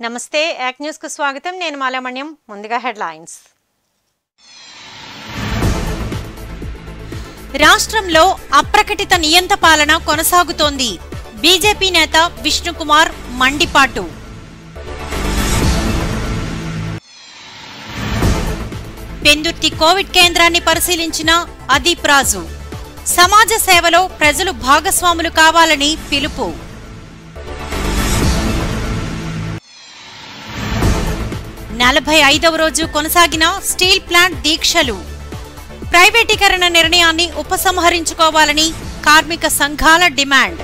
నమస్తే యాక్ న్యూస్ కు స్వాగతం నేను మాలామణ్యం ముందుగా హెడ్లైన్స్ రాష్ట్రంలో అప్రకటిత నియంత పాలన కొనసాగుతోంది బీజేపీ నేత విష్ణుకుమార్ మండిపాటు పెందుర్తి కోవిడ్ కేంద్రాన్ని పరిశీలించిన అదీప్ రాజు సమాజ సేవలో ప్రజలు భాగస్వాములు కావాలని పిలుపు నలభై ఐదవ రోజు కొనసాగిన స్టీల్ ప్లాంట్ దీక్షలు ప్రైవేటీకరణ నిర్ణయాన్ని ఉపసంహరించుకోవాలని కార్మిక సంఘాల డిమాండ్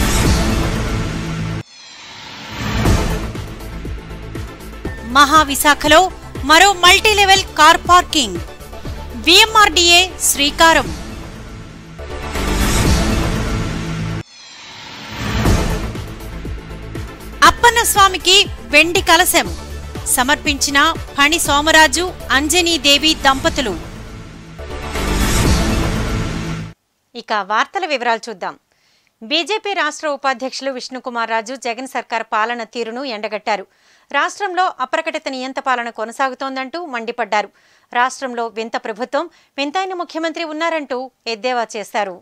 మహావిశాఖలో మరో మల్టీలెవెల్ కార్ పార్కింగ్ విఎంఆర్డీఏ శ్రీకారం అప్పన్న స్వామికి వెండి కలశం సమర్పించిన ఫణి సోమరాజు అంజనీదేవి దంపతులు ఇక వార్తల వివరాలు చూద్దాం బీజేపీ రాష్ట్ర ఉపాధ్యక్షులు విష్ణుకుమార్ రాజు జగన్ సర్కార్ పాలన తీరును ఎండగట్టారు రాష్ట్రంలో అప్రకటిత నియంత పాలన కొనసాగుతోందంటూ మండిపడ్డారు రాష్ట్రంలో వింత ప్రభుత్వం వింతైన ముఖ్యమంత్రి ఉన్నారంటూ ఎద్దేవా చేశారు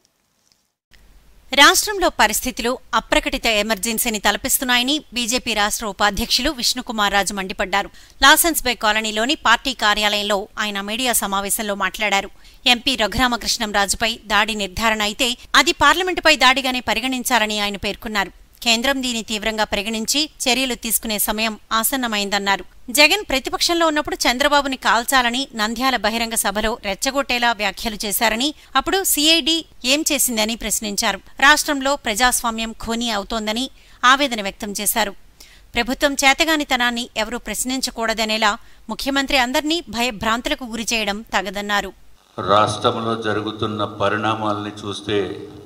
రాష్ట్రంలో పరిస్థితులు అప్రకటిత ఎమర్జెన్సీని తలపిస్తున్నాయని బీజేపీ రాష్ట్ర ఉపాధ్యక్షులు విష్ణుకుమార్ రాజు మండిపడ్డారు లాసెన్స్ బై కాలనీలోని పార్టీ కార్యాలయంలో ఆయన మీడియా సమావేశంలో మాట్లాడారు ఎంపీ రఘురామకృష్ణంరాజుపై దాడి నిర్ధారణ అయితే అది పార్లమెంటుపై దాడిగానే పరిగణించాలని ఆయన పేర్కొన్నారు కేంద్రం దీని తీవ్రంగా పరిగణించి చర్యలు తీసుకునే సమయం ఆసన్నమైందన్నారు జగన్ ప్రతిపక్షంలో ఉన్నప్పుడు చంద్రబాబుని కాల్చాలని నంద్యాల బహిరంగ సభలో రెచ్చగొట్టేలా వ్యాఖ్యలు చేశారని అప్పుడు సిఐడి ఏం చేసిందని ప్రశ్నించారు రాష్ట్రంలో ప్రజాస్వామ్యం ఖూనీ అవుతోందని ఆవేదన వ్యక్తం చేశారు ప్రభుత్వం చేతగానితనాన్ని ఎవరూ ప్రశ్నించకూడదనేలా ముఖ్యమంత్రి అందర్నీ భయభ్రాంతులకు గురిచేయడం తగదన్నారు రాష్ట్రంలో జరుగుతున్న పరిణామాల్ని చూస్తే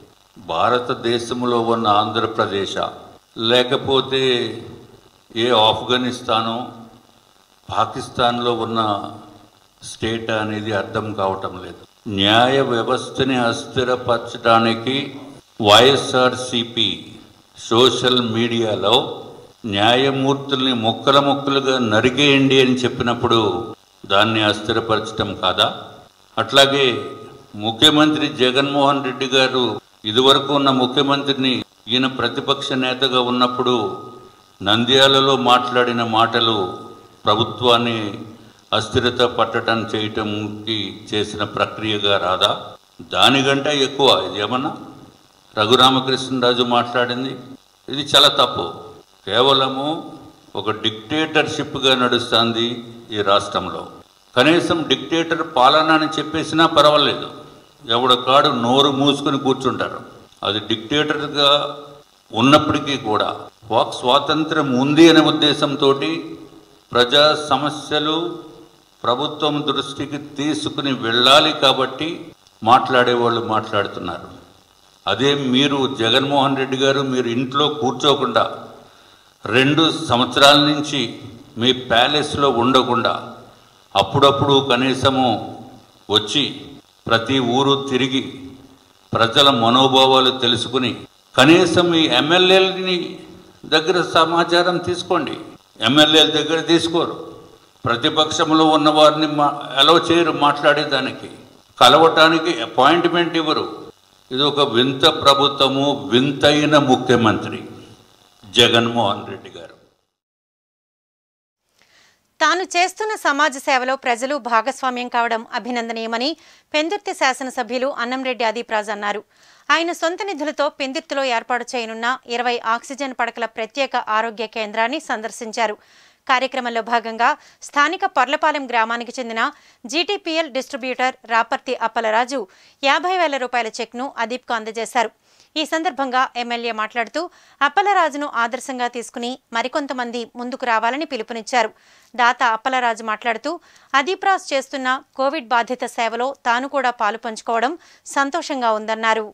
భారతదేశంలో ఉన్న ఆంధ్రప్రదేశ్ లేకపోతే ఏ ఆఫ్ఘనిస్తాను పాకిస్తాన్లో ఉన్న స్టేట్ అనేది అర్థం కావటం లేదు న్యాయ వ్యవస్థని అస్థిరపరచడానికి వైఎస్ఆర్సిపి సోషల్ మీడియాలో న్యాయమూర్తుల్ని ముక్కల ముక్కలుగా నరికేయండి అని చెప్పినప్పుడు దాన్ని అస్థిరపరచటం కాదా అట్లాగే ముఖ్యమంత్రి జగన్మోహన్ రెడ్డి గారు ఇదివరకు ఉన్న ముఖ్యమంత్రిని ఈయన ప్రతిపక్ష నేతగా ఉన్నప్పుడు నంద్యాలలో మాట్లాడిన మాటలు ప్రభుత్వాన్ని అస్థిరత పట్టడం చేయటంకి చేసిన ప్రక్రియగా రాదా దానికంటే ఎక్కువ ఇది ఏమన్నా రఘురామకృష్ణరాజు మాట్లాడింది ఇది చాలా తప్పు కేవలము ఒక డిక్టేటర్షిప్గా నడుస్తుంది ఈ రాష్ట్రంలో కనీసం డిక్టేటర్ పాలన అని చెప్పేసినా పర్వాలేదు ఎవడ కాడు నోరు మూసుకొని కూర్చుంటారు అది డిక్టేటర్గా ఉన్నప్పటికీ కూడా వాక్ స్వాతంత్రం ఉంది అనే ఉద్దేశంతో ప్రజా సమస్యలు ప్రభుత్వం దృష్టికి తీసుకుని వెళ్ళాలి కాబట్టి మాట్లాడేవాళ్ళు మాట్లాడుతున్నారు అదే మీరు జగన్మోహన్ రెడ్డి గారు మీరు ఇంట్లో కూర్చోకుండా రెండు సంవత్సరాల నుంచి మీ ప్యాలెస్లో ఉండకుండా అప్పుడప్పుడు కనీసము వచ్చి ప్రతి ఊరు తిరిగి ప్రజల మనోభావాలు తెలుసుకుని కనీసం ఈ ఎమ్మెల్యేలని దగ్గర సమాచారం తీసుకోండి ఎమ్మెల్యేల దగ్గర తీసుకోరు ప్రతిపక్షంలో ఉన్న వారిని మా అలౌ చేయరు మాట్లాడేదానికి కలవటానికి అపాయింట్మెంట్ ఇవ్వరు ఇది ఒక వింత ప్రభుత్వము వింతైన ముఖ్యమంత్రి జగన్మోహన్ రెడ్డి గారు తాను చేస్తున్న సమాజ సేవలో ప్రజలు భాగస్వామ్యం కావడం అభినందనీయమని పెందుర్తి శాసనసభ్యులు అన్నంరెడ్డి అదీప్రాజ్ అన్నారు ఆయన సొంత నిధులతో పెందుర్తిలో ఏర్పాటు చేయనున్న ఇరవై ఆక్సిజన్ పడకల ప్రత్యేక ఆరోగ్య కేంద్రాన్ని సందర్శించారు కార్యక్రమంలో భాగంగా స్థానిక పర్లపాలెం గ్రామానికి చెందిన జీటీపీఎల్ డిస్ట్రిబ్యూటర్ రాపర్తి అప్పలరాజు యాభై వేల రూపాయల చెక్ను అదీప్కు అందజేశారు ఈ సందర్భంగా ఎమ్మెల్యే మాట్లాడుతూ అప్పలరాజును ఆదర్శంగా తీసుకుని మరికొంతమంది ముందుకు రావాలని పిలుపునిచ్చారు దాత అప్పలరాజు మాట్లాడుతూ అదీప్రాజ్ చేస్తున్న కోవిడ్ బాధిత సేవలో తాను కూడా పాలు పంచుకోవడం సంతోషంగా ఉందన్నారు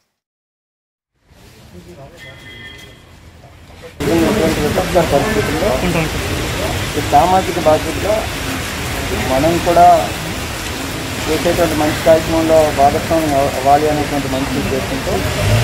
ఇటువంటి విపత్కర పరిస్థితుల్లో ఈ సామాజిక బాధ్యతగా మనం కూడా చేసేటువంటి మంచి కార్యక్రమంలో భాగస్వామ్యం అవ- అవ్వాలి అనేటువంటి మంచి ఉద్దేశంతో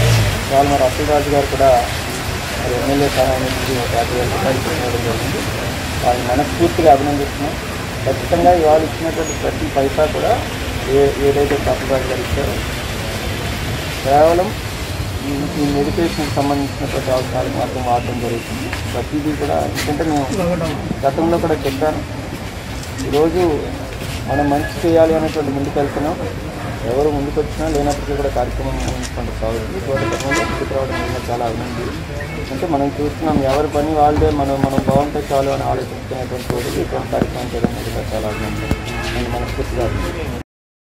వాళ్ళు మరి అప్పలరాజు గారు కూడా మరి ఎమ్మెల్యే సహాయం నుంచి ఒక యాభై వేల రూపాయలు ఇవ్వడం జరిగింది వాళ్ళని మనస్ఫూర్తిగా అభినందిస్తున్నాం ఖచ్చితంగా ఇవాళ ఇచ్చినటువంటి ప్రతి పైసా కూడా ఏ ఏదైతే తప్పుగా ఇచ్చారో కేవలం ఈ ఈ మెడిటేషన్కి సంబంధించినటువంటి అవసరాలకు మాత్రం వాడడం జరుగుతుంది ప్రతిదీ కూడా ఎందుకంటే నేను గతంలో కూడా చెప్పాను ఈరోజు మనం మంచి చేయాలి అనేటువంటి ముందుకు వెళ్తున్నాం ఎవరు ముందుకు వచ్చినా లేనప్పటికీ కూడా కార్యక్రమం ముందుకుంటూ సాగుతుంది ఇటువంటి క్రమంలో ముందుకు రావడం వల్ల చాలా అభినంది అంటే మనం చూస్తున్నాం ఎవరి పని వాళ్ళదే మనం మనం బాగుంటే చాలు అని ఆలోచించుకునేటువంటి రోజులు ఇటువంటి కార్యక్రమం చేయడం వల్ల చాలా అభినందన నేను మనస్ఫూర్తిగా అభినందిస్తున్నాను.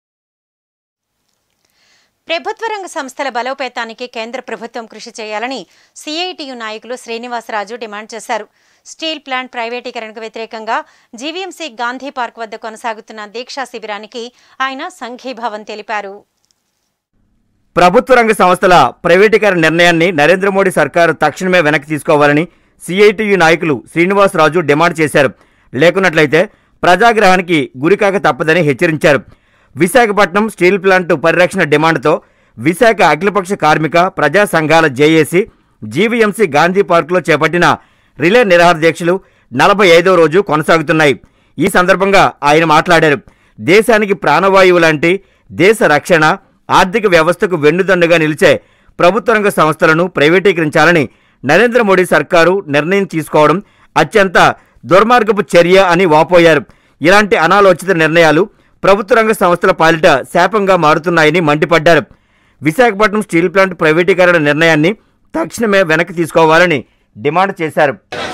ప్రభుత్వ రంగ సంస్థల బలోపేతానికి కేంద్ర ప్రభుత్వం కృషి చేయాలని సిఐటియు నాయకులు శ్రీనివాసరాజు డిమాండ్ చేశారు స్టీల్ ప్లాంట్ ప్రైవేటీకరణకు వ్యతిరేకంగా జీవీఎంసీ గాంధీ పార్క్ వద్ద కొనసాగుతున్న దీక్షా శిబిరానికి ఆయన సంఘీభావం తెలిపారు ప్రభుత్వ రంగ సంస్థల ప్రైవేటీకరణ నిర్ణయాన్ని నరేంద్ర మోడీ సర్కారు తక్షణమే వెనక్కి తీసుకోవాలని సిఐటియు నాయకులు శ్రీనివాసరాజు డిమాండ్ చేశారు లేకున్నట్లయితే ప్రజాగ్రహానికి గురికాక తప్పదని హెచ్చరించారు విశాఖపట్నం స్టీల్ ప్లాంట్ పరిరక్షణ డిమాండ్తో విశాఖ అఖిలపక్ష కార్మిక ప్రజా సంఘాల జేఏసీ జీవీఎంసీ గాంధీ పార్కులో చేపట్టిన రిలే నిరాహార దీక్షలు నలభై ఐదవ రోజు కొనసాగుతున్నాయి ఈ సందర్భంగా ఆయన మాట్లాడారు దేశానికి ప్రాణవాయువు లాంటి దేశ రక్షణ ఆర్థిక వ్యవస్థకు వెన్నుదన్నుగా నిలిచే ప్రభుత్వ రంగ సంస్థలను ప్రైవేటీకరించాలని నరేంద్ర మోడీ సర్కారు నిర్ణయం తీసుకోవడం అత్యంత దుర్మార్గపు చర్య అని వాపోయారు ఇలాంటి అనాలోచిత నిర్ణయాలు ప్రభుత్వ రంగ సంస్థల పాలిట శాపంగా మారుతున్నాయని మండిపడ్డారు విశాఖపట్నం స్టీల్ ప్లాంట్ ప్రైవేటీకరణ నిర్ణయాన్ని తక్షణమే వెనక్కి తీసుకోవాలని డిమాండ్ చేశారు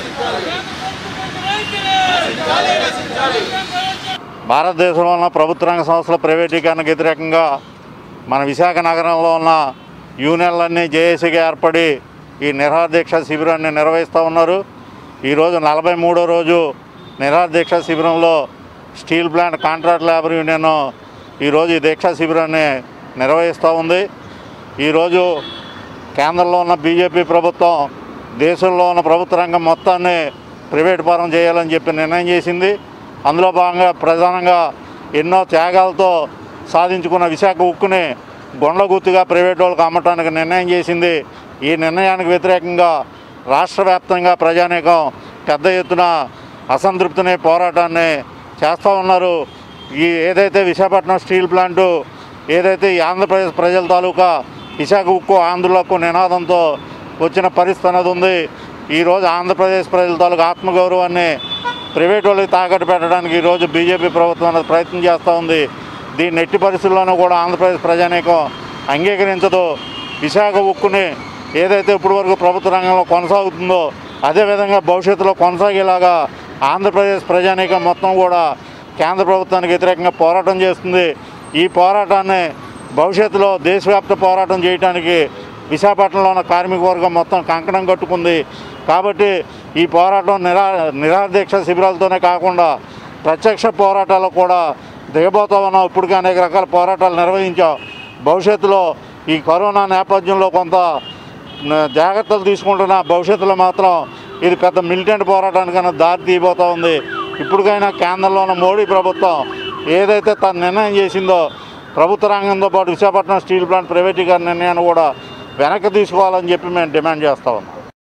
భారతదేశంలో ఉన్న ప్రభుత్వ రంగ సంస్థల ప్రైవేటీకరణకు వ్యతిరేకంగా మన విశాఖ నగరంలో ఉన్న యూనియన్లన్నీ జేఏసీగా ఏర్పడి ఈ నిరహార దీక్ష శిబిరాన్ని నిర్వహిస్తూ ఉన్నారు ఈరోజు నలభై మూడో రోజు నిరహార దీక్ష శిబిరంలో steel plant contract labour union ఈరోజు ఈ దీక్షా శిబిరాన్ని నిర్వహిస్తూ ఉంది ఈరోజు కేంద్రంలో ఉన్న బీజేపీ ప్రభుత్వం దేశంలో ఉన్న ప్రభుత్వ రంగం మొత్తాన్ని ప్రైవేట్ పరం చేయాలని చెప్పి నిర్ణయం చేసింది అందులో భాగంగా ప్రధానంగా ఎన్నో త్యాగాలతో సాధించుకున్న విశాఖ ఉక్కుని గొండ్లగుత్తుగా ప్రైవేట్ వాళ్ళకి అమ్మటానికి నిర్ణయం చేసింది ఈ నిర్ణయానికి వ్యతిరేకంగా రాష్ట్ర వ్యాప్తంగా ప్రజానీకం పెద్ద ఎత్తున అసంతృప్తిని పోరాటాన్ని చేస్తూ ఉన్నారు ఈ ఏదైతే విశాఖపట్నం స్టీల్ ప్లాంటు ఏదైతే ఈ ఆంధ్రప్రదేశ్ ప్రజల తాలూకా విశాఖ ఉక్కు ఆంధ్రులకు నినాదంతో వచ్చిన పరిస్థితి అనేది ఉంది ఈరోజు ఆంధ్రప్రదేశ్ ప్రజల తాలూకా ఆత్మగౌరవాన్ని ప్రైవేట్ వాళ్ళకి తాకట్టు పెట్టడానికి ఈరోజు బీజేపీ ప్రభుత్వం అనేది ప్రయత్నం చేస్తూ ఉంది దీన్ని ఎట్టి పరిస్థితుల్లోనూ కూడా ఆంధ్రప్రదేశ్ ప్రజానీకం అంగీకరించదు విశాఖ ఉక్కుని ఏదైతే ఇప్పటి వరకు ప్రభుత్వ రంగంలో కొనసాగుతుందో అదేవిధంగా భవిష్యత్తులో కొనసాగేలాగా ఆంధ్రప్రదేశ్ ప్రజానీకం మొత్తం కూడా కేంద్ర ప్రభుత్వానికి వ్యతిరేకంగా పోరాటం చేస్తుంది ఈ పోరాటాన్ని భవిష్యత్తులో దేశవ్యాప్త పోరాటం చేయడానికి విశాఖపట్నంలో ఉన్న కార్మిక వర్గం మొత్తం కంకణం కట్టుకుంది కాబట్టి ఈ పోరాటం నిరా నిరాహార దీక్ష శిబిరాలతోనే కాకుండా ప్రత్యక్ష పోరాటాలు కూడా దిగబోతా ఉన్నాం ఇప్పటికే అనేక రకాల పోరాటాలు నిర్వహించాం భవిష్యత్తులో ఈ కరోనా నేపథ్యంలో కొంత న- జాగ్రత్తలు తీసుకుంటున్న భవిష్యత్తులో మాత్రం ఇది పెద్ద మిలిటెంట్ పోరాటానికైనా దారి తీయబోతా ఉంది ఇప్పటికైనా కేంద్రంలో ఉన్న మోడీ ప్రభుత్వం ఏదైతే తన నిర్ణయం చేసిందో ప్రభుత్వ రంగంతో పాటు విశాఖపట్నం స్టీల్ ప్లాంట్ ప్రైవేటీకరణ నిర్ణయాన్ని కూడా వెనక్కి తీసుకోవాలని చెప్పి మేము డిమాండ్ చేస్తా ఉన్నాం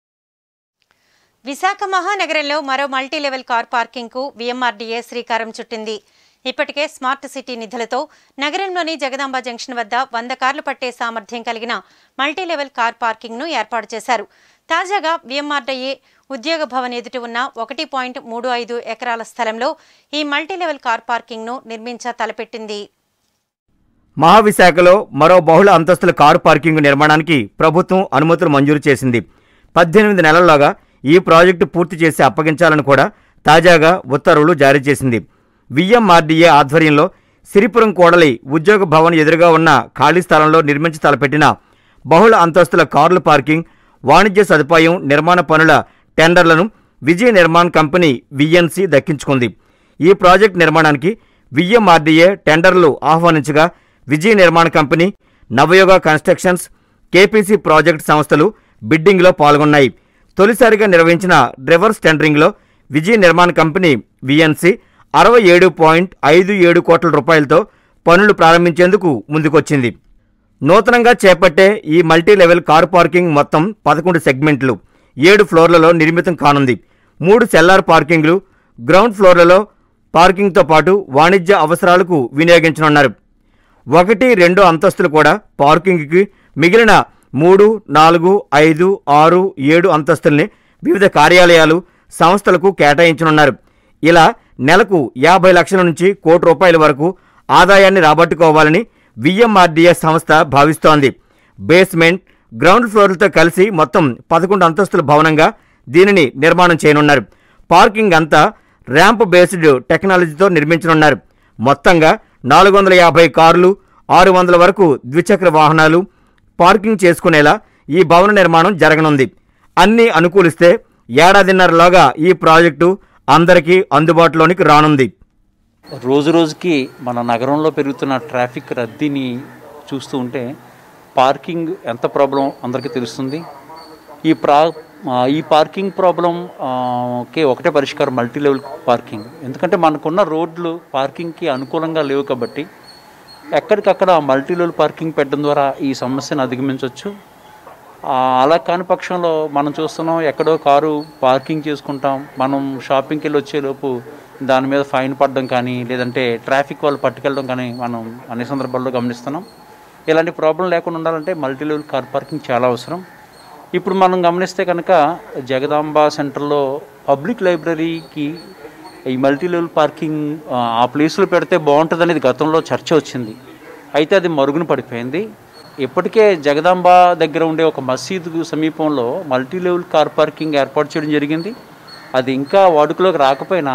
విశాఖ మహానగరంలో మరో మల్టీ లెవెల్ కార్ పార్కింగ్ కు వీఎంఆర్డీఏ శ్రీకారం చుట్టింది ఇప్పటికే స్మార్ట్ సిటీ నిధులతో నగరంలోని జగదాంబ జంక్షన్ వద్ద వంద కార్లు పట్టే సామర్థ్యం కలిగిన మల్టీ లెవెల్ కార్ పార్కింగ్ ను ఏర్పాటు చేశారు తాజాగా వీఎంఆర్డీఏ ఉద్యోగ భవన్ ఎదుట ఉన్న ఒకటి పాయింట్ మూడు ఐదు ఎకరాల స్థలంలో ఈ మల్టీ లెవెల్ కార్ పార్కింగ్ ను నిర్మించ తలపెట్టింది మహావిశాఖలో మరో బహుళ అంతస్తుల కారు పార్కింగ్ నిర్మాణానికి ప్రభుత్వం అనుమతులు మంజూరు చేసింది పద్దెనిమిది నెలల్లోగా ఈ ప్రాజెక్టు పూర్తి చేసి అప్పగించాలని కూడా తాజాగా ఉత్తర్వులు జారీ చేసింది విఎంఆర్డీఏ ఆధ్వర్యంలో సిరిపురం కోడలి ఉద్యోగ భవన్ ఎదురుగా ఉన్న ఖాళీ స్థలంలో నిర్మించి తలపెట్టిన బహుళ అంతస్తుల కార్ల పార్కింగ్ వాణిజ్య సదుపాయం నిర్మాణ పనుల టెండర్లను విజయ నిర్మాణ్ కంపెనీ విఎన్సి దక్కించుకుంది ఈ ప్రాజెక్ట్ నిర్మాణానికి విఎంఆర్డీఏ టెండర్లు ఆహ్వానించగా Vijaya Nirman company Navayoga constructions KPC project సంస్థలు బిడ్డింగ్లో పాల్గొన్నాయి తొలిసారిగా నిర్వహించిన రివర్స్ టెండరింగ్లో విజయ నిర్మాణ కంపెనీ విఎన్సి అరవై ఏడు పాయింట్ ఐదు ఏడు కోట్ల రూపాయలతో పనులు ప్రారంభించేందుకు ముందుకొచ్చింది నూతనంగా చేపట్టే ఈ మల్టీ లెవెల్ కారు పార్కింగ్ మొత్తం పదకొండు సెగ్మెంట్లు ఏడు ఫ్లోర్లలో నిర్మితం కానుంది మూడు సెల్లార్ పార్కింగ్లు గ్రౌండ్ ఫ్లోర్లలో పార్కింగ్తో పాటు వాణిజ్య అవసరాలకు వినియోగించనున్నారు ఒకటి రెండు అంతస్తులు కూడా పార్కింగ్కి మిగిలిన మూడు నాలుగు ఐదు ఆరు ఏడు అంతస్తుల్ని వివిధ కార్యాలయాలు సంస్థలకు కేటాయించనున్నారు ఇలా నెలకు యాభై లక్షల నుంచి కోటి రూపాయల వరకు ఆదాయాన్ని రాబట్టుకోవాలని విఎంఆర్డీఎస్ సంస్థ భావిస్తోంది బేస్మెంట్ గ్రౌండ్ ఫ్లోర్లతో కలిసి మొత్తం పదకొండు అంతస్తుల భవనంగా దీనిని నిర్మాణం చేయనున్నారు పార్కింగ్ అంతా ర్యాంప్ బేస్డ్ టెక్నాలజీతో నిర్మించనున్నారు మొత్తంగా నాలుగు వందల యాభై కార్లు ఆరు వందల వరకు ద్విచక్ర వాహనాలు పార్కింగ్ చేసుకునేలా ఈ భవన నిర్మాణం జరగనుంది అన్నీ అనుకూలిస్తే ఏడాదిన్నరలోగా ఈ ప్రాజెక్టు అందరికీ అందుబాటులోనికి రానుంది రోజు రోజుకి మన నగరంలో పెరుగుతున్న ట్రాఫిక్ రద్దీని చూస్తూ ఉంటే పార్కింగ్ ఎంత ప్రాబ్లం అందరికీ తెలుస్తుంది ఈ ప్రా ఆ, ఈ పార్కింగ్ ప్రాబ్లం ఆ, కి ఒకటే పరిష్కారం మల్టీ లెవెల్ పార్కింగ్ ఎందుకంటే మనకున్న రోడ్లు పార్కింగ్కి అనుకూలంగా లేవు కాబట్టి ఎక్కడికక్కడ మల్టీ లెవెల్ పార్కింగ్ పెట్టడం ద్వారా ఈ సమస్యను అధిగమించవచ్చు ఆ, అలా కాని పక్షంలో మనం చూస్తున్నాం ఎక్కడో కారు పార్కింగ్ చేసుకుంటాం మనం షాపింగ్కి వెళ్ళి వచ్చేలోపు దాని మీద ఫైన్ పడడం కానీ లేదంటే ట్రాఫిక్ వాళ్ళు పట్టుకెళ్ళడం కానీ మనం అన్ని సందర్భాల్లో గమనిస్తున్నాం ఇలాంటి ప్రాబ్లం లేకుండా ఉండాలంటే మల్టీ లెవెల్ కార్ పార్కింగ్ చాలా అవసరం ఇప్పుడు మనం గమనిస్తే కనుక జగదాంబ సెంటర్లో పబ్లిక్ లైబ్రరీకి ఈ మల్టీ లెవెల్ పార్కింగ్ ఆ, ఆ ప్లేస్లో పెడితే బాగుంటుంది అనేది గతంలో చర్చ వచ్చింది అయితే అది మరుగున పడిపోయింది ఇప్పటికే జగదాంబ దగ్గర ఉండే ఒక మసీదు సమీపంలో మల్టీ లెవెల్ కార్ పార్కింగ్ ఏర్పాటు చేయడం జరిగింది అది ఇంకా వాడుకలోకి రాకపోయినా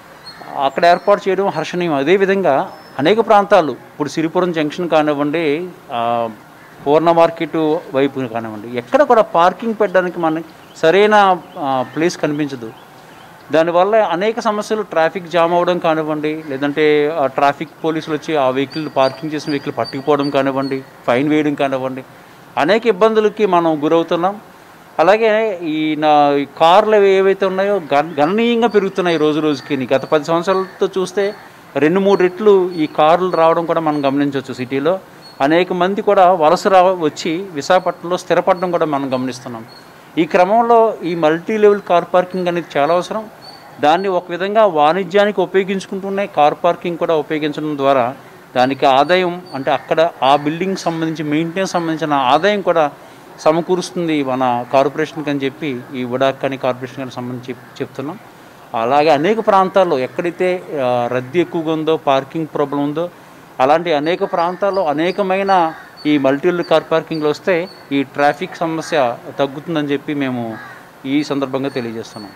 అక్కడ ఏర్పాటు చేయడం హర్షణీయం అదేవిధంగా అనేక ప్రాంతాలు ఇప్పుడు సిరిపురం జంక్షన్ కానివ్వండి ఆ, పూర్ణ మార్కెట్ వైపు కానివ్వండి ఎక్కడ కూడా పార్కింగ్ పెట్టడానికి మనకి సరైన ఆ, ప్లేస్ కనిపించదు దానివల్ల అనేక సమస్యలు ట్రాఫిక్ జామ్ అవ్వడం కానివ్వండి లేదంటే ఆ ట్రాఫిక్ పోలీసులు వచ్చి ఆ వెహికల్ పార్కింగ్ చేసిన వెహికల్ పట్టుకుపోవడం కానివ్వండి ఫైన్ వేయడం కానివ్వండి అనేక ఇబ్బందులకి మనం గురవుతున్నాం అలాగే ఈ నా ఈ కార్లు ఏవైతే ఉన్నాయో గణ- గణనీయంగా పెరుగుతున్నాయి రోజు రోజుకి గత పది సంవత్సరాలతో చూస్తే రెండు మూడు రెట్లు ఈ కార్లు రావడం కూడా మనం గమనించవచ్చు సిటీలో అనేక మంది కూడా వలస రా వచ్చి విశాఖపట్నంలో స్థిరపడడం కూడా మనం గమనిస్తున్నాం ఈ క్రమంలో ఈ మల్టీ లెవెల్ కార్ పార్కింగ్ అనేది చాలా అవసరం దాన్ని ఒక విధంగా వాణిజ్యానికి ఉపయోగించుకుంటూనే కార్ పార్కింగ్ కూడా ఉపయోగించడం ద్వారా దానికి ఆదాయం అంటే అక్కడ ఆ బిల్డింగ్ సంబంధించి మెయింటెనెన్స్ సంబంధించిన ఆదాయం కూడా సమకూరుస్తుంది మన కార్పొరేషన్కి అని చెప్పి ఈ ఉడాక్ అని కార్పొరేషన్ గారికి సంబంధించి చెప్- చెప్తున్నాం అలాగే అనేక ప్రాంతాల్లో ఎక్కడైతే ఆ, రద్దీ ఎక్కువగా ఉందో పార్కింగ్ ప్రాబ్లం ఉందో అలాంటి అనేక ప్రాంతాల్లో అనేకమైన ఈ మల్టీల్ కార్ పార్కింగ్లు వస్తే ఈ ట్రాఫిక్ సమస్య తగ్గుతుందని చెప్పి మేము ఈ సందర్భంగా తెలియజేస్తున్నాం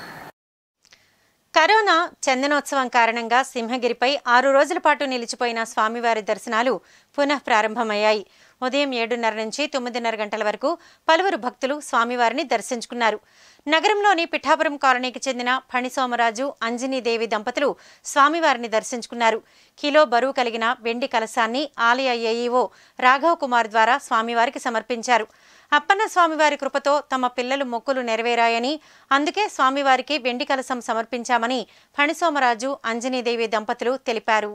కరోనా చందనోత్సవం కారణంగా సింహగిరిపై ఆరు రోజుల పాటు నిలిచిపోయిన స్వామివారి దర్శనాలు పునః ప్రారంభమయ్యాయి ఉదయం ఏడున్నర నుంచి తొమ్మిదిన్నర గంటల వరకు పలువురు భక్తులు స్వామివారిని దర్శించుకున్నారు నగరంలోని పిఠాపురం కాలనీకి చెందిన ఫణిసోమరాజు అంజనీదేవి దంపతులు స్వామివారిని దర్శించుకున్నారు కిలో బరువు కలిగిన వెండి కలశాన్ని ఆలయ ఏఈఓ రాఘవ్ కుమార్ ద్వారా స్వామివారికి సమర్పించారు అప్పన్న స్వామివారి కృపతో తమ పిల్లలు మొక్కులు నెరవేరాయని అందుకే స్వామివారికి వెండి కలశం సమర్పించామని ఫణిసోమరాజు అంజనీదేవి దంపతులు తెలిపారు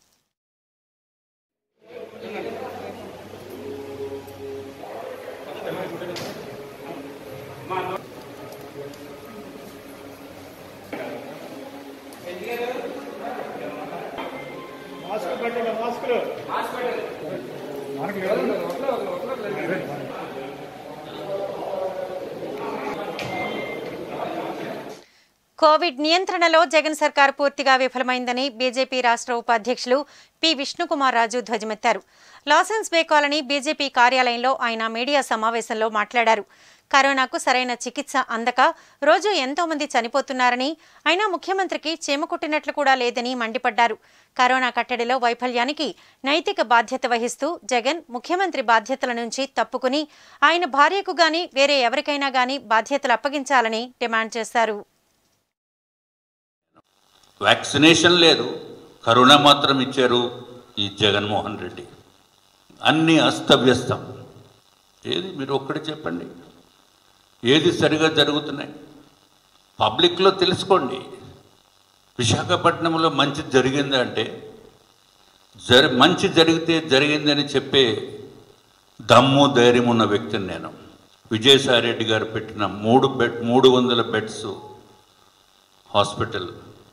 కోవిడ్ నియంత్రణలో జగన్ సర్కార్ పూర్తిగా విఫలమైందని బీజేపీ రాష్ట్ర ఉపాధ్యక్షులు పి విష్ణుకుమార్ రాజు ధ్వజమెత్తారు లాసెన్స్ బే కాలనీ బీజేపీ కార్యాలయంలో ఆయన మీడియా సమావేశంలో మాట్లాడారు కరోనాకు సరైన చికిత్స అందక రోజు ఎంతో మంది చనిపోతున్నారని అయినా ముఖ్యమంత్రికి చీమ కుట్టినట్లు కూడా లేదని మండిపడ్డారు కరోనా కట్టడిలో వైఫల్యానికి నైతిక బాధ్యత వహిస్తూ జగన్ ముఖ్యమంత్రి బాధ్యతల నుంచి తప్పుకుని ఆయన భార్యకు గాని వేరే ఎవరికైనా గాని బాధ్యతలు అప్పగించాలని డిమాండ్ చేశారు వ్యాక్సినేషన్ లేదు కరోనా మాత్రం ఇచ్చారు ఈ జగన్మోహన్ రెడ్డి అన్నీ అస్తవ్యస్తం ఏది మీరు ఒక్కటి చెప్పండి ఏది సరిగా జరుగుతున్నాయి పబ్లిక్లో తెలుసుకోండి విశాఖపట్నంలో మంచి జరిగిందంటే జరి మంచి జరిగితే జరిగిందని చెప్పే దమ్ము ధైర్యం ఉన్న వ్యక్తిని నేను విజయసాయిరెడ్డి గారు పెట్టిన మూడు బెడ్ మూడు వందల బెడ్స్ హాస్పిటల్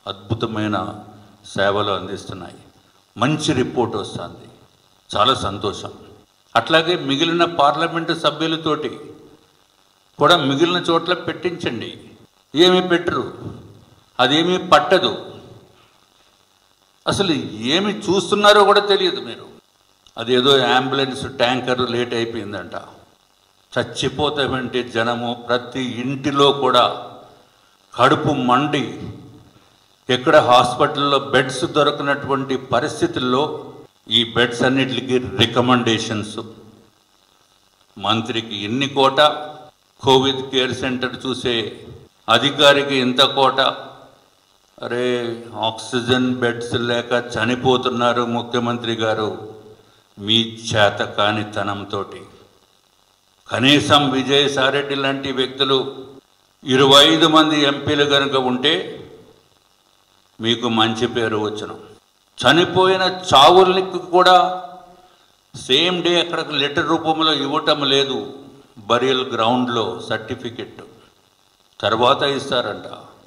అద్భుతమైన సేవలు అందిస్తున్నాయి మంచి రిపోర్ట్ వస్తుంది చాలా సంతోషం అట్లాగే మిగిలిన పార్లమెంటు సభ్యులతోటి కూడా మిగిలిన చోట్ల పెట్టించండి ఏమీ పెట్టరు అదేమీ పట్టదు అసలు ఏమి చూస్తున్నారో కూడా తెలియదు మీరు అదేదో అంబులెన్స్ ట్యాంకర్ లేట్ అయిపోయిందంట చచ్చిపోతామంటే జనము ప్రతి ఇంటిలో కూడా కడుపు మండి ఎక్కడ హాస్పిటల్లో బెడ్స్ దొరకనటువంటి పరిస్థితుల్లో ఈ బెడ్స్ అన్నిటికీ రికమెండేషన్స్ మంత్రికి ఇన్ని కోట కోవిడ్ కేర్ సెంటర్ చూసే అధికారికి ఇంత కోట అరే ఆక్సిజన్ బెడ్స్ లేక చనిపోతున్నారు ముఖ్యమంత్రి గారు మీ చేత కానితనంతో కనీసం విజయసాయిరెడ్డి లాంటి వ్యక్తులు ఇరవై ఐదు మంది ఎంపీలు కనుక ఉంటే మీకు మంచి పేరు వచ్చును చనిపోయిన చావుల్ని కూడా సేమ్ డే అక్కడ లెటర్ రూపంలో ఇవ్వటం లేదు బరియల్ గ్రౌండ్లో సర్టిఫికెట్ తర్వాత ఇస్తారంట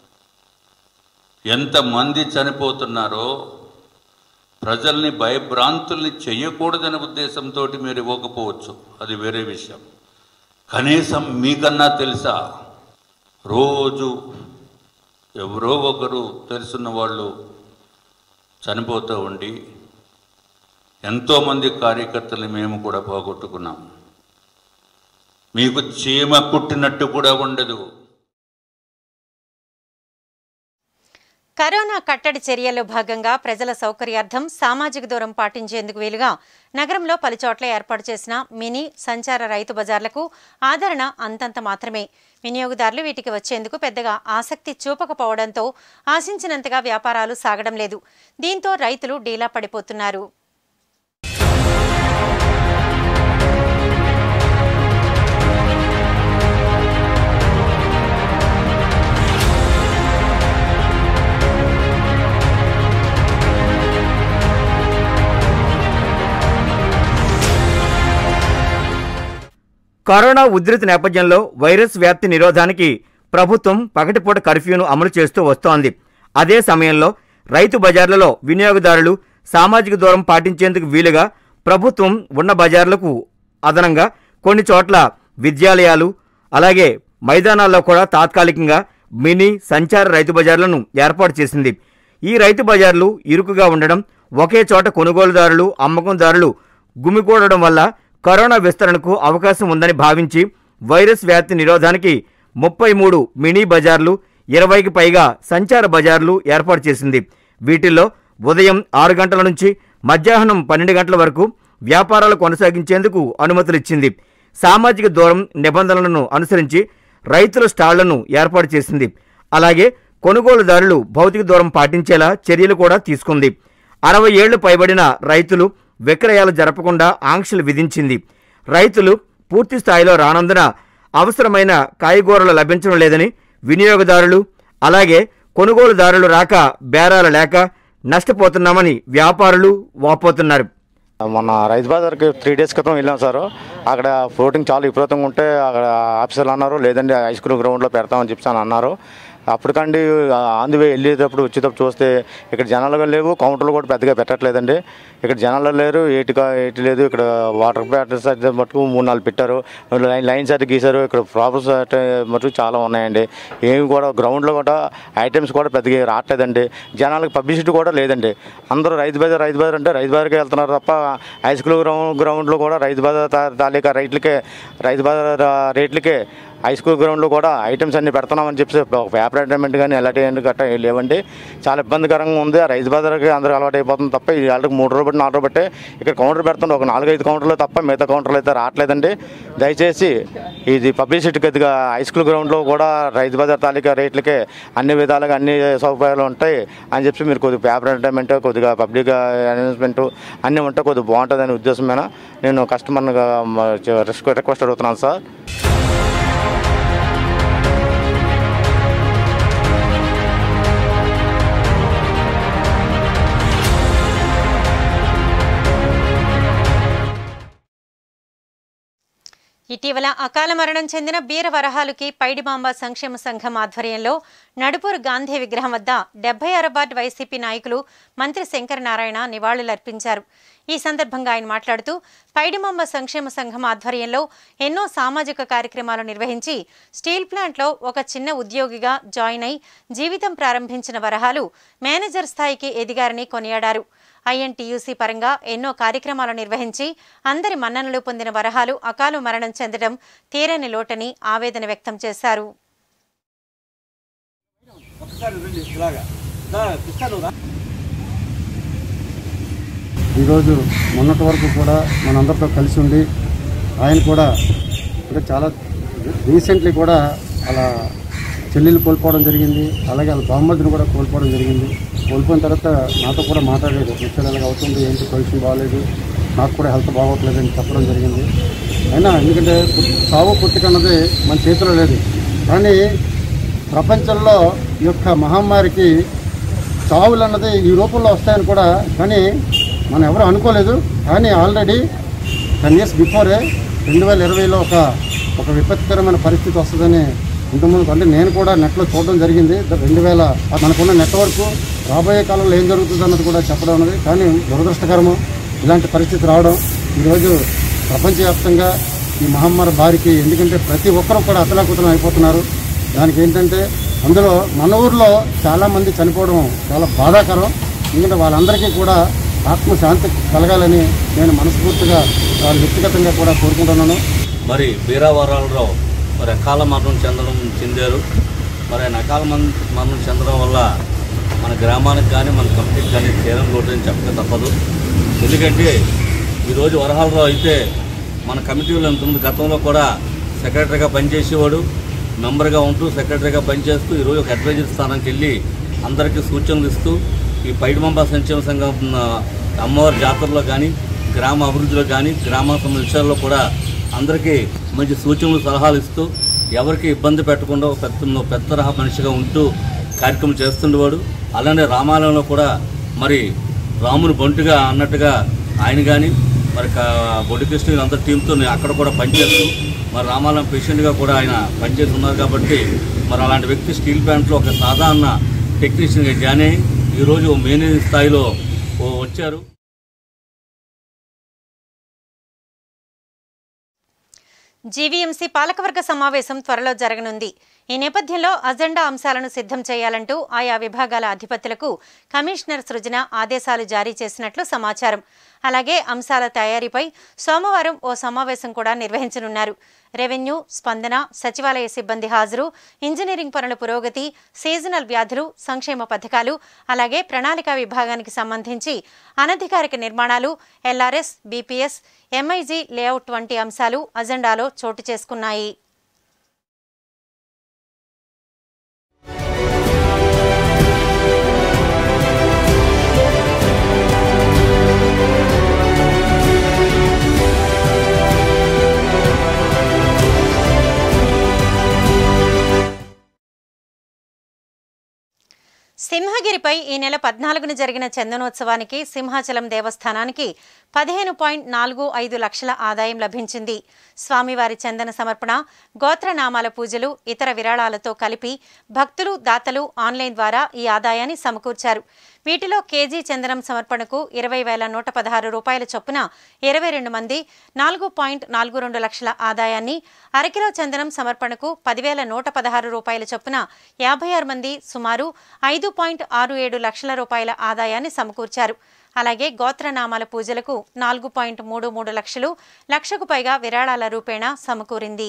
ఎంతమంది చనిపోతున్నారో ప్రజల్ని భయభ్రాంతుల్ని చెయ్యకూడదనే ఉద్దేశంతో మీరు ఇవ్వకపోవచ్చు అది వేరే విషయం కనీసం మీకన్నా తెలుసా రోజు ఎవరో ఒకరు తెలుసున్న వాళ్ళు చనిపోతూ ఉండి ఎంతోమంది కార్యకర్తలు మేము కూడా పోగొట్టుకున్నాం మీకు చీమ కుట్టినట్టు కూడా ఉండదు కరోనా కట్టడి చర్యల్లో భాగంగా ప్రజల సౌకర్యార్థం సామాజిక దూరం పాటించేందుకు వీలుగా నగరంలో పలుచోట్ల ఏర్పాటు చేసిన మినీ సంచార రైతు బజార్లకు ఆదరణ అంతంత మాత్రమే వినియోగదారులు వీటికి వచ్చేందుకు పెద్దగా ఆసక్తి చూపకపోవడంతో ఆశించినంతగా వ్యాపారాలు సాగడం లేదు దీంతో రైతులు డీలా పడిపోతున్నారు కరోనా ఉధృతి నేపథ్యంలో వైరస్ వ్యాప్తి నిరోధానికి ప్రభుత్వం పగటిపూట కర్ఫ్యూను అమలు చేస్తూ వస్తోంది అదే సమయంలో రైతు బజార్లలో వినియోగదారులు సామాజిక దూరం పాటించేందుకు వీలుగా ప్రభుత్వం ఉన్న బజార్లకు అదనంగా కొన్ని చోట్ల విద్యాలయాలు అలాగే మైదానాల్లో కూడా తాత్కాలికంగా మినీ సంచార రైతు బజార్లను ఏర్పాటు చేసింది ఈ రైతు బజార్లు ఇరుకుగా ఉండడం ఒకే చోట కొనుగోలుదారులు అమ్మకందారులు గుమికూడడం వల్ల కరోనా విస్తరణకు అవకాశం ఉందని భావించి వైరస్ వ్యాప్తి నిరోధానికి ముప్పై మూడు మినీ బజార్లు ఇరవైకి పైగా సంచార బజార్లు ఏర్పాటు చేసింది వీటిల్లో ఉదయం ఆరు గంటల నుంచి మధ్యాహ్నం పన్నెండు గంటల వరకు వ్యాపారాలు కొనసాగించేందుకు అనుమతులిచ్చింది సామాజిక దూరం నిబంధనలను అనుసరించి రైతుల స్టాళ్లను ఏర్పాటు చేసింది అలాగే కొనుగోలుదారులు భౌతిక దూరం పాటించేలా చర్యలు కూడా తీసుకుంది అరవై ఏళ్లు పైబడిన రైతులు విక్రయాలు జరపకుండా ఆంక్షలు విధించింది రైతులు పూర్తి స్థాయిలో రానందున అవసరమైన కాయగూరలు లభించడం లేదని వినియోగదారులు అలాగే కొనుగోలుదారులు రాక బేరాలు లేక నష్టపోతున్నామని వ్యాపారులు వాపోతున్నారు మొన్న రైతు బజార్కి త్రీ డేస్ క్రితం వెళ్ళాం సార్ అక్కడ ఫ్లోటింగ్ చాలా విపరీతంగా ఉంటే అక్కడ ఆఫీసర్లు అన్నారు లేదండి హై స్కూల్ గ్రౌండ్లో పెడతామని చెప్పి అని అన్నారు అప్పటికండి ఆంది వే వెళ్ళేటప్పుడు వచ్చేటప్పుడు చూస్తే ఇక్కడ జనాలు లేవు కౌంటర్లు కూడా పెద్దగా పెట్టట్లేదండి ఇక్కడ జనాలు లేరు ఏటిగా ఏటి లేదు ఇక్కడ వాటర్ బ్యాటరీస్ అయితే మటుకు మూడు నాలుగు పెట్టారు లైన్ లైన్స్ అయితే గీశారు ఇక్కడ ప్రాబ్లమ్స్ అయితే మటుకు చాలా ఉన్నాయండి ఏమి కూడా గ్రౌండ్లో కూడా ఐటమ్స్ కూడా పెద్దగా రావట్లేదండి జనాలకు పబ్లిసిటీ కూడా లేదండి అందరూ రైతు బజార్ రైతు బజార్ అంటే రైతు బజార్కే వెళ్తున్నారు తప్ప హై స్కూల్ గ్రౌండ్ గ్రౌండ్లో కూడా రైతు బజార్ తా- తాలూకా రైట్లకే రైతు బజార్ రేట్లకే హై స్కూల్ గ్రౌండ్లో కూడా ఐటమ్స్ అన్ని పెడుతున్నామని చెప్పి ఒక పేపర్ ఎంటర్టైన్మెంట్ కానీ ఎలాంటి గట్టా ఏం లేవండి చాలా ఇబ్బందికరంగా ఉంది ఆ రైతు బజార్కి అందరూ అలవాటు అయిపోతుంది తప్ప ఈ వాళ్ళకి మూడు రోజులు బట్టి నాలుగు రోజులు బట్టి ఇక్కడ కౌంటర్ పెడుతుంది ఒక నాలుగైదు కౌంటర్లు తప్ప మిగతా కౌంటర్లు అయితే రావట్లేదండి దయచేసి ఇది పబ్లిసిటీ కొద్దిగా హై స్కూల్ గ్రౌండ్లో కూడా రైతు బజార్ తాలూకా రేట్లకే అన్ని విధాలుగా అన్ని సౌకర్యాలు ఉంటాయి అని చెప్పి మీరు కొద్దిగా పేపర్ ఎంటర్టైన్మెంట్ కొద్దిగా పబ్లిక్ అనౌన్స్మెంట్ అన్నీ ఉంటే కొద్దిగా బాగుంటుందనే ఉద్దేశమైన నేను కస్టమర్గా రిక్వెస్ట్ అడుగుతున్నాను సార్ ఇటీవల అకాల మరణం చెందిన బీర వరహాలుకి పైడిమాంబ సంక్షేమ సంఘం ఆధ్వర్యంలో నడుపూరు గాంధీ విగ్రహం వద్ద డెబ్బై ఆరు వార్డు వైసీపీ నాయకులు మంత్రి శంకర నారాయణ నివాళులర్పించారు ఈ సందర్భంగా ఆయన మాట్లాడుతూ పైడిమాంబ సంక్షేమ సంఘం ఆధ్వర్యంలో ఎన్నో సామాజిక కార్యక్రమాలు నిర్వహించి స్టీల్ ప్లాంట్లో ఒక చిన్న ఉద్యోగిగా జాయిన్ అయి జీవితం ప్రారంభించిన వరహాలు మేనేజర్ స్థాయికి ఎదిగారని కొనియాడారు ఐఎన్టీయూసీ పరంగా ఎన్నో కార్యక్రమాలు నిర్వహించి అందరి మన్ననలు పొందిన వరహాలు అకాల మరణం చెందడం తీరని లోటని ఆవేదన వ్యక్తం చేశారు ఈరోజు మొన్నటి వరకు కూడా మనందరితో కలిసి ఉండి ఆయన కూడా అంటే చాలా రీసెంట్లీ కూడా అలా చెల్లెలు కోల్పోవడం జరిగింది అలాగే వాళ్ళ బామ్మర్దిని కూడా కోల్పోవడం జరిగింది కోల్పోయిన తర్వాత నాతో కూడా మాట్లాడలేదు విషయాలు ఎలాగ అవుతుంది ఏంటి పొజిషన్ బాగాలేదు నాకు కూడా హెల్త్ బాగోట్లేదు అని చెప్పడం జరిగింది అయినా ఎందుకంటే పుట్- సావు పుట్టుక అన్నది మన చేతిలో లేదు కానీ ప్రపంచంలో ఈ యొక్క మహమ్మారికి చావులు అన్నది ఈ రూపంలో వస్తాయని కూడా కానీ మనం ఎవరు అనుకోలేదు కానీ ఆల్రెడీ టెన్ ఇయర్స్ బిఫోరే రెండు వేల ఇరవైలో ఒక ఒక విపత్కరమైన పరిస్థితి వస్తుందని ఇంతకుముందు అంటే నేను కూడా నెట్లో చూడడం జరిగింది రెండు వేల మనకున్న నెట్వర్క్ రాబోయే కాలంలో ఏం జరుగుతుంది అన్నది కూడా చెప్పడం ఉన్నది కానీ దురదృష్టకరము ఇలాంటి పరిస్థితి రావడం ఈరోజు ప్రపంచవ్యాప్తంగా ఈ మహమ్మారి బారికి ఎందుకంటే ప్రతి ఒక్కరూ కూడా అతలాకుతలం అయిపోతున్నారు దానికి ఏంటంటే అందులో మన ఊర్లో చాలామంది చనిపోవడం చాలా బాధాకరం ఎందుకంటే వాళ్ళందరికీ కూడా ఆత్మశాంతి కలగాలని నేను మనస్ఫూర్తిగా వాళ్ళు వ్యక్తిగతంగా కూడా కోరుకుంటున్నాను మరి బీరావరాలరావు మరి అకాల మరణం చెందడం చెందారు మరి ఆయన అకాల మరణం మరణం చెందడం వల్ల మన గ్రామానికి కానీ మన కమిటీకి కానీ తీరం లోటు అని చెప్పక తప్పదు ఎందుకంటే ఈరోజు వరహాలరావు అయితే మన కమిటీలో ఇంతకుముందు గతంలో కూడా సెక్రటరీగా పనిచేసేవాడు మెంబర్గా ఉంటూ సెక్రటరీగా పనిచేస్తూ ఈరోజు ఒక అడ్వైజర్ స్థానానికి వెళ్ళి అందరికీ సూచనలు ఇస్తూ ఈ పైడిమంబ సంక్షేమ సంఘం ఆ, అమ్మవారి జాతరలో కానీ గ్రామ అభివృద్ధిలో కానీ గ్రామ సంబంధించిన విషయాల్లో కూడా అందరికీ మంచి సూచనలు సలహాలు ఇస్తూ ఎవరికి ఇబ్బంది పెట్టకుండా ఒక పెద్ద పెద్ద తరహా మనిషిగా ఉంటూ కార్యక్రమం చేస్తుండేవాడు అలానే రామాలయంలో కూడా మరి రాముని బంటుగా అన్నట్టుగా ఆయన కానీ మరి క- బొడ్డు కృష్ణ అందరి టీంతో అక్కడ కూడా పనిచేస్తూ మరి రామాలయం పేషెంట్గా కూడా ఆయన పనిచేసి ఉన్నారు కాబట్టి మరి అలాంటి వ్యక్తి స్టీల్ ప్లాంట్లో ఒక సాధారణ టెక్నీషియన్గా జాయిన్ అయ్యి ఈరోజు మేనేజర్ స్థాయిలో ఓ- వచ్చారు జీవీఎంసీ పాలకవర్గ సమావేశం త్వరలో జరగనుంది ఈ నేపథ్యంలో అజెండా అంశాలను సిద్ధం చేయాలంటూ ఆయా విభాగాల అధిపతులకు కమిషనర్ సృజన ఆదేశాలు జారీ చేసినట్లు సమాచారం అలాగే అంశాల తయారీపై సోమవారం ఓ సమావేశం కూడా నిర్వహించనున్నారు రెవెన్యూ స్పందన సచివాలయ సిబ్బంది హాజరు ఇంజనీరింగ్ పనుల పురోగతి సీజనల్ వ్యాధులు సంక్షేమ పథకాలు అలాగే ప్రణాళిక విభాగానికి సంబంధించి అనధికారిక నిర్మాణాలు ఎల్ఆర్ఎస్ బీపీఎస్ ఎంఐజీ లేఅవుట్ వంటి అంశాలు అజెండాలో చోటు చేసుకున్నాయి సింహగిరిపై ఈ నెల పద్నాలుగున జరిగిన చందనోత్సవానికి సింహాచలం దేవస్థానానికి పదిహేను పాయింట్ నాలుగు ఐదు లక్షల ఆదాయం లభించింది స్వామివారి చందన సమర్పణ గోత్రనామాల పూజలు ఇతర విరాళాలతో కలిపి భక్తులు దాతలు ఆన్లైన్ ద్వారా ఈ ఆదాయాన్ని సమకూర్చారు వీటిలో కేజీ చందనం సమర్పణకు ఇరవై వేల నూట పదహారు రూపాయల చొప్పున ఇరవై రెండు మంది నాలుగు పాయింట్ నాలుగు రెండు లక్షల ఆదాయాన్ని అరకిలో చందనం సమర్పణకు పదివేల నూట పదహారు రూపాయల చొప్పున యాభై ఆరు మంది సుమారు ఐదు పాయింట్ ఆరు ఏడు లక్షల రూపాయల ఆదాయాన్ని సమకూర్చారు అలాగే గోత్రనామాల పూజలకు నాలుగు పాయింట్ మూడు మూడు లక్షలు లక్షకు పైగా విరాళాల రూపేణా సమకూరింది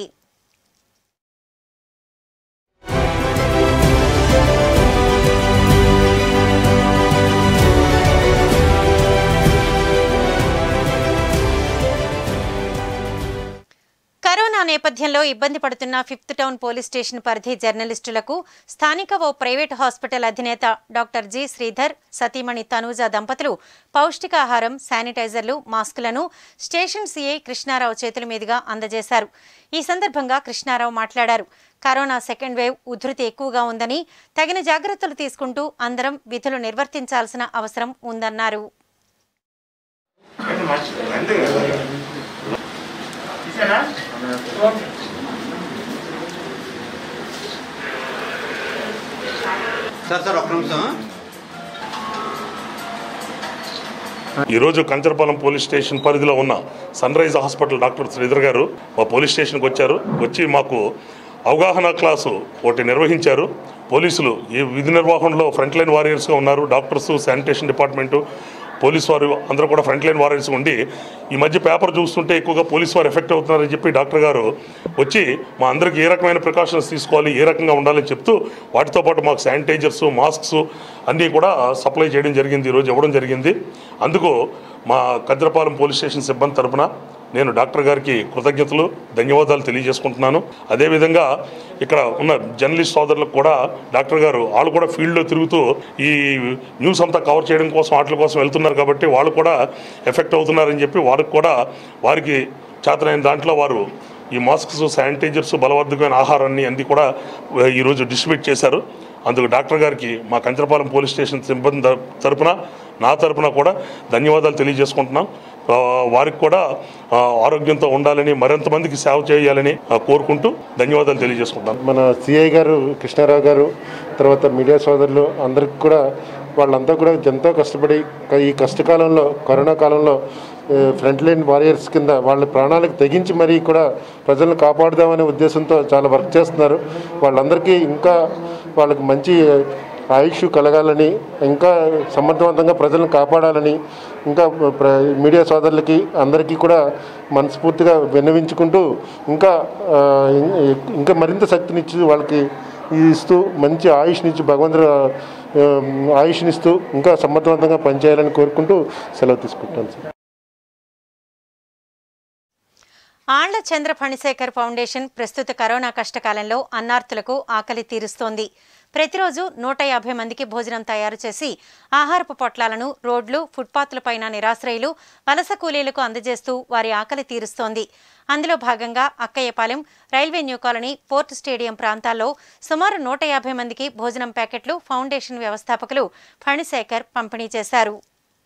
కరోనా నేపథ్యంలో ఇబ్బంది పడుతున్న ఫిఫ్త్ టౌన్ పోలీస్ స్టేషన్ పరిధి జర్నలిస్టులకు స్థానిక ఓ ప్రైవేట్ హాస్పిటల్ అధినేత డాక్టర్ జి శ్రీధర్ సతీమణి తనూజ దంపతులు పౌష్టికాహారం శానిటైజర్లు మాస్కులను స్టేషన్ సీఐ కృష్ణారావు చేతుల మీదుగా అందజేశారు ఈ సందర్భంగా కృష్ణారావు మాట్లాడారు కరోనా సెకండ్ వేవ్ ఉధృతి ఎక్కువగా ఉందని తగిన జాగ్రత్తలు తీసుకుంటూ అందరం విధులు నిర్వర్తించాల్సిన అవసరం ఉందన్నారు సార్ సార్ ఒక్క నిమిషం ఈరోజు కంచరపాలెం పోలీస్ స్టేషన్ పరిధిలో ఉన్న sunrise hospital doctor Sridhar గారు మా పోలీస్ స్టేషన్కి వచ్చారు వచ్చి మాకు అవగాహన క్లాసు ఒకటి నిర్వహించారు పోలీసులు ఈ విధి నిర్వహణలో ఫ్రంట్ లైన్ వారియర్స్గా ఉన్నారు డాక్టర్స్ శానిటేషన్ డిపార్ట్మెంటు పోలీస్ వారు అందరూ కూడా ఫ్రంట్ లైన్ వారియర్స్ ఉండి ఈ మధ్య పేపర్ చూస్తుంటే ఎక్కువగా పోలీస్ వారు ఎఫెక్ట్ అవుతున్నారని చెప్పి డాక్టర్ గారు వచ్చి మా అందరికి ఏ రకమైన ప్రికాషన్స్ తీసుకోవాలి ఏ రకంగా ఉండాలని చెప్తూ వాటితో పాటు మాకు శానిటైజర్స్ మాస్క్స్ అన్నీ కూడా సప్లై చేయడం జరిగింది ఈరోజు ఇవ్వడం జరిగింది అందుకు మా కద్రపాలెం పోలీస్ స్టేషన్ సిబ్బంది తరపున నేను డాక్టర్ గారికి కృతజ్ఞతలు ధన్యవాదాలు తెలియజేసుకుంటున్నాను అదేవిధంగా ఇక్కడ ఉన్న జర్నలిస్ట్ సోదరులకు కూడా డాక్టర్ గారు వాళ్ళు కూడా ఫీల్డ్లో తిరుగుతూ ఈ న్యూస్ అంతా కవర్ చేయడం కోసం వాటి కోసం వెళ్తున్నారు కాబట్టి వాళ్ళు కూడా ఎఫెక్ట్ అవుతున్నారని చెప్పి వారికి కూడా వారికి చేతనైన దాంట్లో వారు ఈ మాస్క్స్ శానిటైజర్స్ బలవర్ధకమైన ఆహారాన్ని అన్ని కూడా ఈరోజు డిస్ట్రిబ్యూట్ చేశారు అందుకు డాక్టర్ గారికి మా కంచరపాలెం పోలీస్ స్టేషన్ సిబ్బంది తర- తరపున నా తరపున కూడా ధన్యవాదాలు తెలియజేసుకుంటున్నాం ఆ, వారికి కూడా ఆ, ఆరోగ్యంతో ఉండాలని మరింత మందికి సేవ చేయాలని ఆ, కోరుకుంటూ ధన్యవాదాలు తెలియజేసుకుంటాను మన సిఐ గారు కృష్ణారావు గారు తర్వాత మీడియా సోదరులు అందరికి కూడా వాళ్ళంతా కూడా ఎంతో కష్టపడి క- ఈ కష్టకాలంలో కరోనా కాలంలో ఏ, ఫ్రంట్ లైన్ వారియర్స్ కింద వాళ్ళ ప్రాణాలకు తెగించి మరీ కూడా ప్రజలను కాపాడుదామనే ఉద్దేశంతో చాలా వర్క్ చేస్తున్నారు వాళ్ళందరికీ ఇంకా వాళ్ళకి మంచి ఆయుష్ కలగాలని ఇంకా సమర్థవంతంగా ప్రజలను కాపాడాలని ఇంకా ప్ర మీడియా సోదరులకి అందరికీ కూడా మనస్ఫూర్తిగా విన్నవించుకుంటూ ఇంకా ఆ, ఇం- ఇంకా మరింత శక్తినిచ్చి వాళ్ళకి ఇస్తూ మంచి ఆయుష్నిచ్చి భగవంతుడు ఆ, ఆయుష్నిస్తూ ఇంకా సమర్థవంతంగా పనిచేయాలని కోరుకుంటూ సెలవు తీసుకుంటాను సార్ ఆళ్ల చంద్ర ఫణిశేఖర్ ఫౌండేషన్ ప్రస్తుత కరోనా కష్టకాలంలో అన్నార్తులకు ఆకలి తీరుస్తోంది ప్రతిరోజు నూట యాభై మందికి భోజనం తయారు చేసి ఆహారపు పొట్లాలను రోడ్లు ఫుట్పాత్లపైన నిరాశ్రయులు వలస కూలీలకు అందజేస్తూ వారి ఆకలి తీరుస్తోంది అందులో భాగంగా Akkayyapalem railway new colony port stadium ప్రాంతాల్లో సుమారు నూట యాభై మందికి భోజనం ప్యాకెట్లు ఫౌండేషన్ వ్యవస్థాపకులు ఫణిశేఖర్ పంపిణీ చేశారు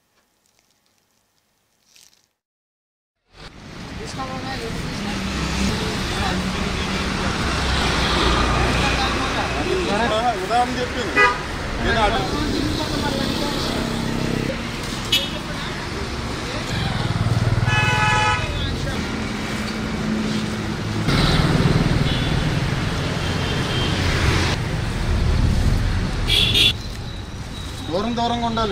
ఉదాహరణ చెప్పింది నేను అటు దూరం దూరంగా ఉండాలి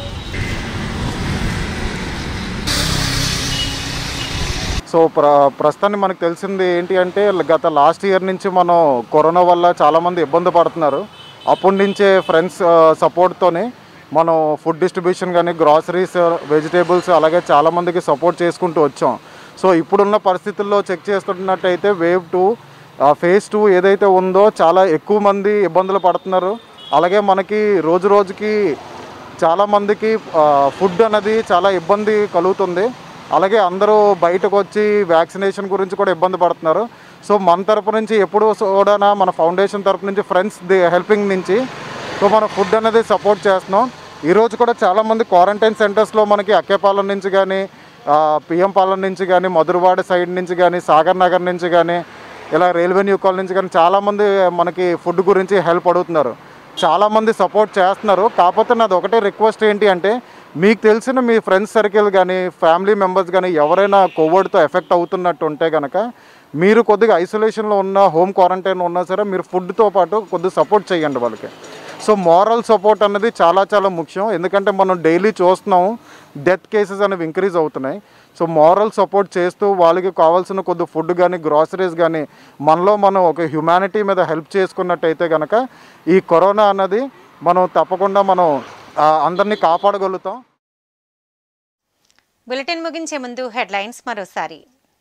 సో ప్ర ప్రస్తుతానికి మనకు తెలిసింది ఏంటి అంటే గత లాస్ట్ ఇయర్ నుంచి మనం కరోనా వల్ల చాలామంది ఇబ్బంది పడుతున్నారు అప్పటి నుంచే ఫ్రెండ్స్ సపోర్ట్తోని మనం ఫుడ్ డిస్ట్రిబ్యూషన్ కానీ గ్రాసరీస్ వెజిటేబుల్స్ అలాగే చాలామందికి సపోర్ట్ చేసుకుంటూ వచ్చాం సో ఇప్పుడున్న పరిస్థితుల్లో చెక్ చేస్తున్నట్టయితే వేవ్ టూ ఫేజ్ టూ ఏదైతే ఉందో చాలా ఎక్కువ మంది ఇబ్బందులు పడుతున్నారు అలాగే మనకి రోజు రోజుకి చాలామందికి ఫుడ్ అనేది చాలా ఇబ్బంది కలుగుతుంది అలాగే అందరూ బయటకు వచ్చి వ్యాక్సినేషన్ గురించి కూడా ఇబ్బంది పడుతున్నారు సో మన తరపు నుంచి ఎప్పుడు కూడా మన ఫౌండేషన్ తరపు నుంచి ఫ్రెండ్స్ ది హెల్పింగ్ నుంచి సో మన ఫుడ్ అనేది సపోర్ట్ చేస్తున్నాం ఈరోజు కూడా చాలామంది క్వారంటైన్ సెంటర్స్లో మనకి అక్కేపాలెం నుంచి కానీ పిఎం పాలెం నుంచి కానీ మధురవాడ సైడ్ నుంచి కానీ సాగర్ నగర్ నుంచి కానీ ఇలా రైల్వే న్యూ కాలనీ నుంచి కానీ చాలామంది మనకి ఫుడ్ గురించి హెల్ప్ అడుగుతున్నారు చాలామంది సపోర్ట్ చేస్తున్నారు కాకపోతే నాది ఒకటే రిక్వెస్ట్ ఏంటి అంటే మీకు తెలిసిన మీ ఫ్రెండ్స్ సర్కిల్ కానీ ఫ్యామిలీ మెంబర్స్ కానీ ఎవరైనా కోవిడ్తో ఎఫెక్ట్ అవుతున్నట్టు ఉంటే కనుక మీరు కొద్దిగా ఐసోలేషన్లో ఉన్న హోమ్ క్వారంటైన్ ఉన్నా సరే మీరు ఫుడ్తో పాటు కొద్దిగా సపోర్ట్ చేయండి వాళ్ళకి సో మోరల్ సపోర్ట్ అన్నది చాలా చాలా ముఖ్యం ఎందుకంటే మనం డైలీ చూస్తున్నాం డెత్ కేసెస్ అనేవి ఇంక్రీజ్ అవుతున్నాయి సో మోరల్ సపోర్ట్ చేస్తూ వాళ్ళకి కావాల్సిన కొద్ది ఫుడ్ కానీ గ్రాసరీస్ కానీ మనలో మనం ఒక హ్యుమానిటీ మీద హెల్ప్ చేసుకున్నట్టయితే కనుక ఈ కరోనా అన్నది మనం తప్పకుండా మనం ఆ, అందరినీ కాపాడగలుగుతాం బులెటిన్ ముగించే ముందు హెడ్లైన్స్ మరోసారి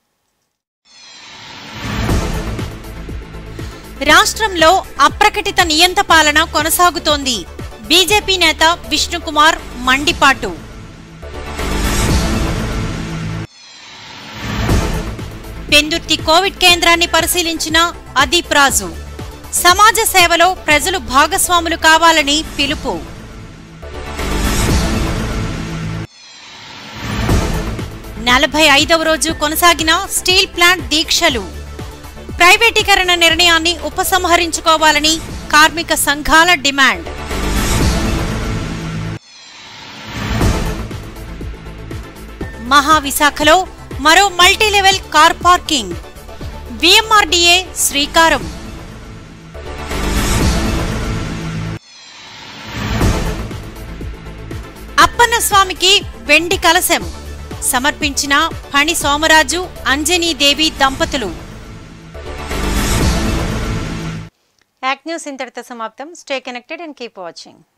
రాష్ట్రంలో అప్రకటిత నియంత పాలన కొనసాగుతోంది బీజేపీ నేత విష్ణుకుమార్ మండిపాటు పెందుర్తి కోవిడ్ కేంద్రాన్ని పరిశీలించిన అదీప్ రాజు సమాజ సేవలో ప్రజలు భాగస్వాములు కావాలని పిలుపు నలభై ఐదవ రోజు కొనసాగిన స్టీల్ ప్లాంట్ దీక్షలు ప్రైవేటీకరణ నిర్ణయాన్ని ఉపసంహరించుకోవాలని కార్మిక సంఘాల డిమాండ్ మహావిశాఖలో మరో మల్టీలెవెల్ కార్ పార్కింగ్ విఎంఆర్డీఏ శ్రీకారం అప్పన్న స్వామికి వెండి కలశం సమర్పించిన ఫణి సోమరాజు అంజనీదేవి దంపతులు యాక్ట్ న్యూస్ ఇంతటితో సమాప్తం stay connected and keep watching